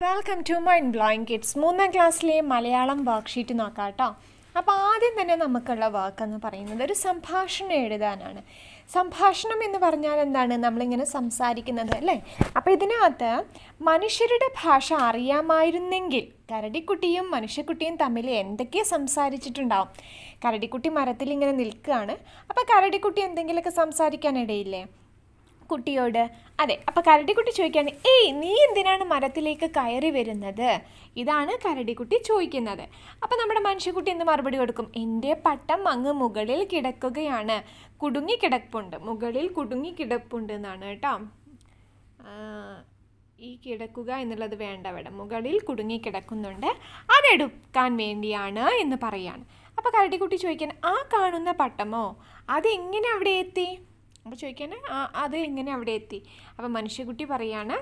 Welcome to mind blowing kids മൂന്നാം ക്ലാസ്സിലെ Malayalam worksheet നോക്കാം കേട്ടോ അപ്പോൾ ആദ്യം തന്നെ നമുക്കുള്ള വർക്ക് എന്ന് പറയുന്നത് ഒരു സംഭാഷണം എഴുതാനാണ് സംഭാഷണം എന്ന് പറഞ്ഞാൽ എന്താണ് നമ്മളിങ്ങനെ സംസാരിക്കുന്നത് അല്ലേ അപ്പോൾ ഇതിനകത്ത് മനുഷ്യരുടെ ഭാഷ അറിയാമായിരുന്നെങ്കിൽ കരടിക്കുട്ടിയും മനുഷ്യക്കുട്ടിയും തമ്മിൽ എന്തൊക്കെ സംസാരിച്ചിട്ടുണ്ടാവും കരടിക്കുട്ടി മരത്തിൽ ഇങ്ങനെ നിൽക്കുകയാണ് അപ്പോൾ കരടിക്കുട്ടി എന്തെങ്കിലുമൊക്കെ സംസാരിക്കാനിടയില്ലേ കുട്ടിയോട് അതെ അപ്പോൾ കരടിക്കുട്ടി ചോദിക്കുകയാണ് ഏയ് നീ എന്തിനാണ് മരത്തിലേക്ക് കയറി വരുന്നത് ഇതാണ് കരടിക്കുട്ടി ചോദിക്കുന്നത് അപ്പോൾ നമ്മുടെ മനുഷ്യക്കുട്ടി എന്ത് മറുപടി കൊടുക്കും എൻ്റെ പട്ടം അങ്ങ് മുകളിൽ കിടക്കുകയാണ് കുടുങ്ങി കിടപ്പുണ്ട് മുകളിൽ കുടുങ്ങി കിടപ്പുണ്ട് എന്നാണ് കേട്ടോ ആ, ഈ കിടക്കുക എന്നുള്ളത് വേണ്ട ഇവിടെ മുകളിൽ കുടുങ്ങി കിടക്കുന്നുണ്ട് അതെടുക്കാൻ വേണ്ടിയാണ് എന്ന് പറയാണ് അപ്പോൾ കരടിക്കുട്ടി ചോദിക്കാൻ ആ കാണുന്ന പട്ടമോ അതെങ്ങനെ അവിടെ എത്തി അപ്പോൾ ചോദിക്കാൻ ആ അത് എങ്ങനെ അവിടെ എത്തി അപ്പോൾ മനുഷ്യക്കുട്ടി പറയാണ്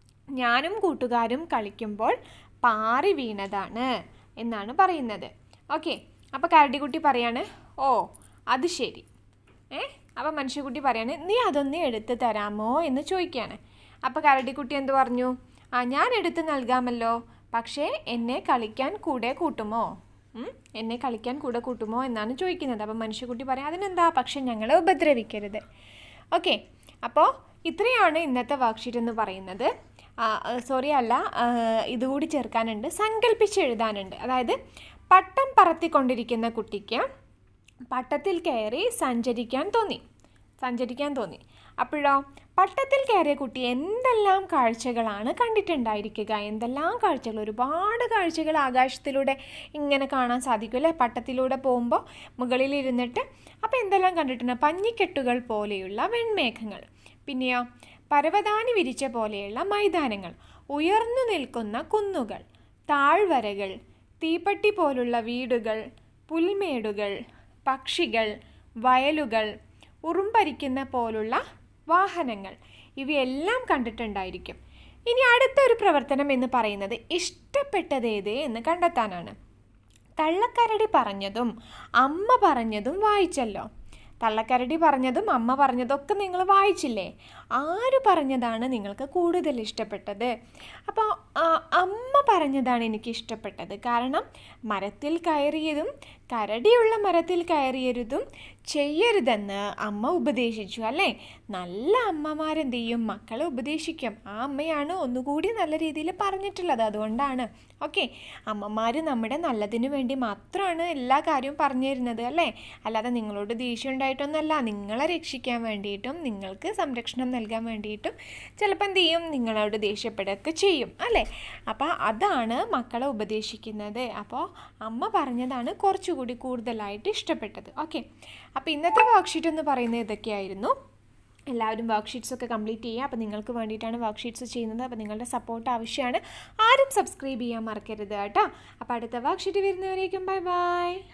ഞാനും കൂട്ടുകാരും കളിക്കുമ്പോൾ പാറി വീണതാണ് എന്നാണ് പറയുന്നത് ഓക്കെ അപ്പോൾ കരടിക്കുട്ടി പറയാണ് ഓ അത് ശരി ഏ അപ്പോൾ മനുഷ്യക്കുട്ടി പറയാണ് നീ അതൊന്ന് എടുത്ത് തരാമോ എന്ന് ചോദിക്കുകയാണ് അപ്പോൾ കരടിക്കുട്ടി എന്ത് പറഞ്ഞു ആ ഞാൻ എടുത്ത് നൽകാമല്ലോ പക്ഷേ എന്നെ കളിക്കാൻ കൂടെ കൂട്ടുമോ ഉം? എന്നെ കളിക്കാൻ കൂടെ കൂട്ടുമോ എന്നാണ് ചോദിക്കുന്നത് അപ്പോൾ മനുഷ്യക്കുട്ടി പറയാം അതിനെന്താ പക്ഷെ ഞങ്ങളെ ഉപദ്രവിക്കരുത് ഓക്കെ അപ്പോൾ ഇത്രയാണ് ഇന്നത്തെ വർക്ക്ഷീറ്റ് എന്ന് പറയുന്നത് സോറി അല്ല ആ, ഇതുകൂടി ചേർക്കാനുണ്ട് സങ്കല്പിച്ച് എഴുതാനുണ്ട് അതായത് പട്ടം പറത്തിക്കൊണ്ടിരിക്കുന്ന കുട്ടിക്ക് പട്ടത്തിൽ കയറി സഞ്ചരിക്കാൻ തോന്നി സഞ്ചരിക്കാൻ തോന്നി അപ്പോഴോ പട്ടത്തിൽ കയറിയ കുട്ടി എന്തെല്ലാം കാഴ്ചകളാണ് കണ്ടിട്ടുണ്ടായിരിക്കുക എന്തെല്ലാം കാഴ്ചകൾ ഒരുപാട് കാഴ്ചകൾ ആകാശത്തിലൂടെ ഇങ്ങനെ കാണാൻ സാധിക്കും അല്ലേ പട്ടത്തിലൂടെ പോകുമ്പോൾ മുകളിലിരുന്നിട്ട് അപ്പോൾ എന്തെല്ലാം കണ്ടിട്ടുണ്ട് പഞ്ഞിക്കെട്ടുകൾ പോലെയുള്ള വെൺമേഘങ്ങൾ പിന്നെയോ പർവ്വതാനി വിരിച്ച പോലെയുള്ള മൈതാനങ്ങൾ ഉയർന്നു നിൽക്കുന്ന കുന്നുകൾ താഴ്വരകൾ തീപ്പട്ടി പോലുള്ള വീടുകൾ പുൽമേടുകൾ പക്ഷികൾ വയലുകൾ ഉറുമ്പരിക്കുന്ന പോലുള്ള വാഹനങ്ങൾ ഇവയെല്ലാം കണ്ടിട്ടുണ്ടായിരിക്കും ഇനി അടുത്തൊരു പ്രവർത്തനം എന്ന് പറയുന്നത് ഇഷ്ടപ്പെട്ടതേത് എന്ന് കണ്ടെത്താനാണ് തള്ളക്കരടി പറഞ്ഞതും അമ്മ പറഞ്ഞതും വായിച്ചല്ലോ തള്ളക്കരടി പറഞ്ഞതും അമ്മ പറഞ്ഞതും ഒക്കെ നിങ്ങൾ വായിച്ചില്ലേ ആര് പറഞ്ഞതാണ് നിങ്ങൾക്ക് കൂടുതൽ ഇഷ്ടപ്പെട്ടത് അപ്പോൾ ആ, അമ്മ പറഞ്ഞതാണ് എനിക്ക് ഇഷ്ടപ്പെട്ടത് കാരണം മരത്തിൽ കയറിയതും കരടിയുള്ള മരത്തിൽ കയറിയതും ചെയ്യരുതെന്ന് അമ്മ ഉപദേശിച്ചു അല്ലേ നല്ല അമ്മമാരെന്ത് ചെയ്യും മക്കളെ ഉപദേശിക്കും ആ അമ്മയാണ് ഒന്നുകൂടി നല്ല രീതിയിൽ പറഞ്ഞിട്ടുള്ളത് അതുകൊണ്ടാണ് ഓക്കെ അമ്മമാർ നമ്മുടെ നല്ലതിന് വേണ്ടി മാത്രമാണ് എല്ലാ കാര്യവും പറഞ്ഞു തരുന്നത് അല്ലേ അല്ലാതെ നിങ്ങളോട് ദേഷ്യം ഉണ്ടായിട്ടൊന്നല്ല നിങ്ങളെ രക്ഷിക്കാൻ വേണ്ടിയിട്ടും നിങ്ങൾക്ക് സംരക്ഷണം നൽകാൻ വേണ്ടിയിട്ടും ചിലപ്പോൾ എന്ത് ചെയ്യും നിങ്ങളോട് ദേഷ്യപ്പെടുകയൊക്കെ ചെയ്യും അല്ലേ അപ്പോൾ അതാണ് മക്കളെ ഉപദേശിക്കുന്നത് അപ്പോൾ അമ്മ പറഞ്ഞതാണ് കുറച്ചുകൂടി കൂടുതലായിട്ട് ഇഷ്ടപ്പെട്ടത് ഓക്കെ അപ്പോൾ ഇന്നത്തെ വർക്ക്ഷീറ്റ് എന്ന് പറയുന്നത് ഇതൊക്കെയായിരുന്നു എല്ലാവരും വർക്ക്ഷീറ്റ്സ് ഒക്കെ കംപ്ലീറ്റ് ചെയ്യുക അപ്പോൾ നിങ്ങൾക്ക് വേണ്ടിയിട്ടാണ് വർക്ക്ഷീറ്റ്സ് ചെയ്യുന്നത് അപ്പോൾ നിങ്ങളുടെ സപ്പോർട്ട് ആവശ്യമാണ് ആരും സബ്സ്ക്രൈബ് ചെയ്യാൻ മറക്കരുത് കേട്ടോ അപ്പോൾ അടുത്ത വർക്ക്ഷീറ്റ് വരുന്നവരേക്കും ബൈ ബൈ